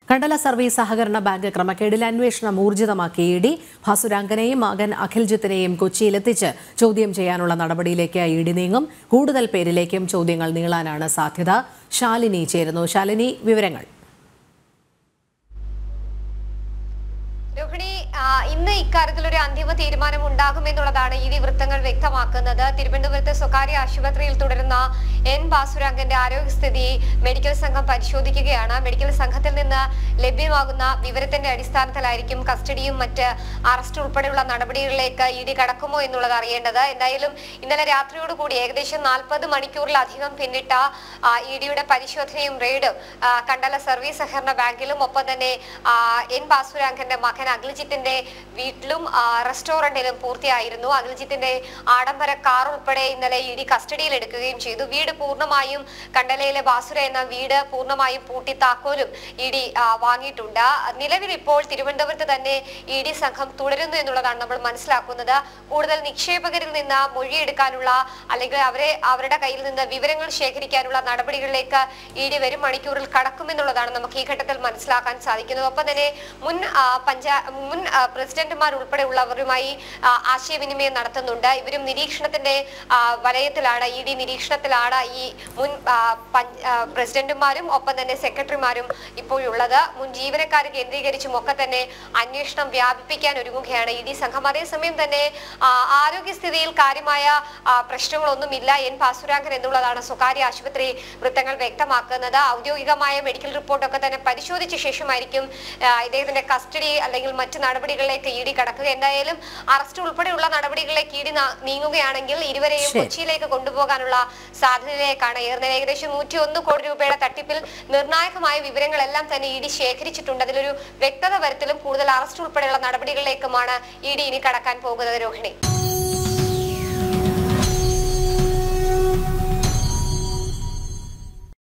Kandala service സഹകരണ bank ക്രമക്കേടിൽ അന്വേഷണം ഊർജിതമാക്കി ഇ ഡി ഭാസുരാങ്കനെയും മകൻ അഖിൽജിത്തിനെയും കൊച്ചിയിലെത്തിച്ച് ചോദ്യം ചെയ്യാനുള്ള നടപടിയിലേക്ക് ഇ ഡി നീങ്ങും കൂടുതൽ പേരിലേക്കും ചോദ്യങ്ങൾ നീളാനാണ് സാധ്യത ശാലിനി ചേരുന്നു ശാലിനി വിവരങ്ങൾ രോഹിണി ആ, ഇന്ന് ഇക്കാര്യത്തിൽ ഒരു അന്തിമ തീരുമാനം ഉണ്ടാകുമെന്നുള്ളതാണ് ഇ ഡി വൃത്തങ്ങൾ വ്യക്തമാക്കുന്നത് തിരുവനന്തപുരത്തെ സ്വകാര്യ ആശുപത്രിയിൽ തുടരുന്ന എൻ ബാസുരാങ്കന്റെ ആരോഗ്യസ്ഥിതി മെഡിക്കൽ സംഘം പരിശോധിക്കുകയാണ് മെഡിക്കൽ സംഘത്തിൽ നിന്ന് ലഭ്യമാകുന്ന വിവരത്തിന്റെ അടിസ്ഥാനത്തിലായിരിക്കും കസ്റ്റഡിയും മറ്റ് അറസ്റ്റ് ഉൾപ്പെടെയുള്ള നടപടികളിലേക്ക് ഇ ഡി കടക്കുമോ എന്നുള്ളത് അറിയേണ്ടത് എന്തായാലും ഇന്നലെ രാത്രിയോടുകൂടി ഏകദേശം നാൽപ്പത് മണിക്കൂറിലധികം പിന്നിട്ട ഇ ഡിയുടെ പരിശോധനയും റെയ്ഡും ആ, കണ്ടല സർവീസ് സഹകരണ ബാങ്കിലും ഒപ്പം തന്നെ ആ, എൻ ബാസുരാങ്കന്റെ മകൻ അഖിൽജിത്തിന്റെ വീട്ടിലും ആ, റെസ്റ്റോറന്റിലും പൂർത്തിയായിരുന്നു അഖിൽജിത്തിന്റെ ആഡംബര കാർ ഉൾപ്പെടെ ഇന്നലെ ഇ ഡി കസ്റ്റഡിയിൽ എടുക്കുകയും ചെയ്തു വീട് പൂർണ്ണമായും കണ്ടലയിലെ ബാസുര എന്ന വീട് പൂർണ്ണമായും പൂട്ടി താക്കോലും ഇ ഡി വാങ്ങിയിട്ടുണ്ട് നിലവിൽ ഇപ്പോൾ തിരുവനന്തപുരത്ത് തന്നെ ഇ ഡി സംഘം തുടരുന്നു എന്നുള്ളതാണ് നമ്മൾ മനസ്സിലാക്കുന്നത് കൂടുതൽ നിക്ഷേപകരിൽ നിന്ന് മൊഴിയെടുക്കാനുള്ള അല്ലെങ്കിൽ അവരെ അവരുടെ കയ്യിൽ നിന്ന് വിവരങ്ങൾ ശേഖരിക്കാനുള്ള നടപടികളിലേക്ക് ഇ ഡി വരും മണിക്കൂറിൽ കടക്കുമെന്നുള്ളതാണ് നമുക്ക് ഈ ഘട്ടത്തിൽ മനസ്സിലാക്കാൻ സാധിക്കുന്നത് ഒപ്പം തന്നെ മുൻ ആ, പഞ്ചാ മുൻ ആ, പ്രസിഡന്റുമാർ ഉൾപ്പെടെയുള്ളവരുമായി ആ, ആശയവിനിമയം നടത്തുന്നുണ്ട് ഇവരും നിരീക്ഷണത്തിന്റെ ആ, വലയത്തിലാണ് ഇ ഡി നിരീക്ഷണത്തിലാണ് ഈ മുൻ ആ, പഞ്ച- ആ, പ്രസിഡന്റുമാരും ഒപ്പം തന്നെ സെക്രട്ടറിമാരും ഇപ്പോഴുള്ളത് മുൻ ജീവനക്കാരെ കേന്ദ്രീകരിച്ചും ഒക്കെ തന്നെ അന്വേഷണം വ്യാപിപ്പിക്കാൻ ഒരുങ്ങുകയാണ് ഇ ഡി സംഘം അതേസമയം തന്നെ ആ, ആരോഗ്യസ്ഥിതിയിൽ കാര്യമായ ആ, പ്രശ്നങ്ങളൊന്നുമില്ല എൻ പാസുരാങ്കൻ എന്നുള്ളതാണ് സ്വകാര്യ ആശുപത്രി വൃത്തങ്ങൾ വ്യക്തമാക്കുന്നത് ഔദ്യോഗികമായ മെഡിക്കൽ റിപ്പോർട്ടൊക്കെ തന്നെ പരിശോധിച്ച ശേഷമായിരിക്കും ആ, ഇദ്ദേഹത്തിന്റെ കസ്റ്റഡി അല്ലെങ്കിൽ മറ്റു നടപടികളിലേക്ക് ഇ ഡി കടക്കുക എന്തായാലും അറസ്റ്റ് ഉൾപ്പെടെയുള്ള നടപടികളിലേക്ക് ഇ ഡി നീങ്ങുകയാണെങ്കിൽ ഇരുവരെയും ശരി. കൊച്ചിയിലേക്ക് കൊണ്ടുപോകാനുള്ള സാധ്യതയിലേക്കാണ് ഏറുന്നത് ഏകദേശം നൂറ്റി ഒന്ന് കോടി രൂപയുടെ തട്ടിപ്പിൽ നിർണായകമായ വിവരങ്ങളെല്ലാം തന്നെ ഇ ഡി ശേഖരിച്ചിട്ടുണ്ട് അതിലൊരു വ്യക്തത വരുത്തലും കൂടുതൽ അറസ്റ്റ് ഉൾപ്പെടെയുള്ള നടപടികളിലേക്കുമാണ് ഇ ഡി ഇനി കടക്കാൻ പോകുന്നത് രോഹിണി